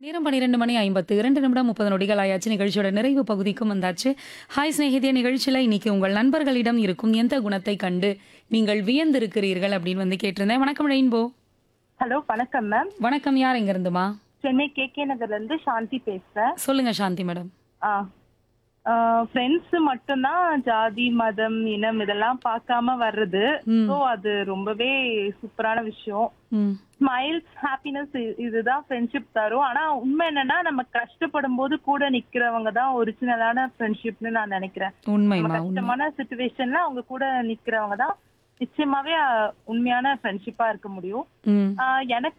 நேரம் பன்னிரெண்டு மணி ஐம்பத்து இரண்டு நிமிடம் முப்பது நொடிகள் ஆயாச்சு நிகழ்ச்சியோட நிறைவு பகுதிக்கும் வந்தாச்சு ஹாய் சிநேகிதிய நிகழ்ச்சியில் இன்னைக்கு உங்கள் நண்பர்களிடம் இருக்கும் எந்த குணத்தை கண்டு நீங்கள் வியந்திருக்கிறீர்கள் அப்படின்னு வந்து கேட்டிருந்தேன் வணக்கம் ரெயின்போ ஹலோ வணக்கம் மேம் வணக்கம் யார் எங்க இருந்துமா சென்னை கே கே நகர்ல இருந்து சாந்தி பேசுறேன் சொல்லுங்க சாந்தி மேடம் ஃப்ரெண்ட்ஸ் மட்டும்தான் ஜாதி மதம் இனம் இதெல்லாம் பார்க்காம வர்றது ம். ஸோ அது ரொம்பவே சூப்பரான விஷயம் ம் ஸ்மைல்ஸ் ஹாப்பினஸ் இதுதான் ஃப்ரெண்ட்ஷிப் தரும் ஆனா உண்மை என்னன்னா நம்ம கஷ்டப்படும் போது கூட நிக்கிறவங்க தான் ஒரிஜினலான ஃப்ரெண்ட்ஷிப்னு நான் நினைக்கிறேன் நம்ம உண்மைமா உண்மை கஷ்டமான சுச்சுவேஷன்ல அவங்க கூட நிக்கிறவங்க தான் நிச்சயமாவே அஹ், உண்மையான ஃப்ரெண்ட்ஷிப்பா இருக்க முடியும் ம் ஆஹ் எனக்கு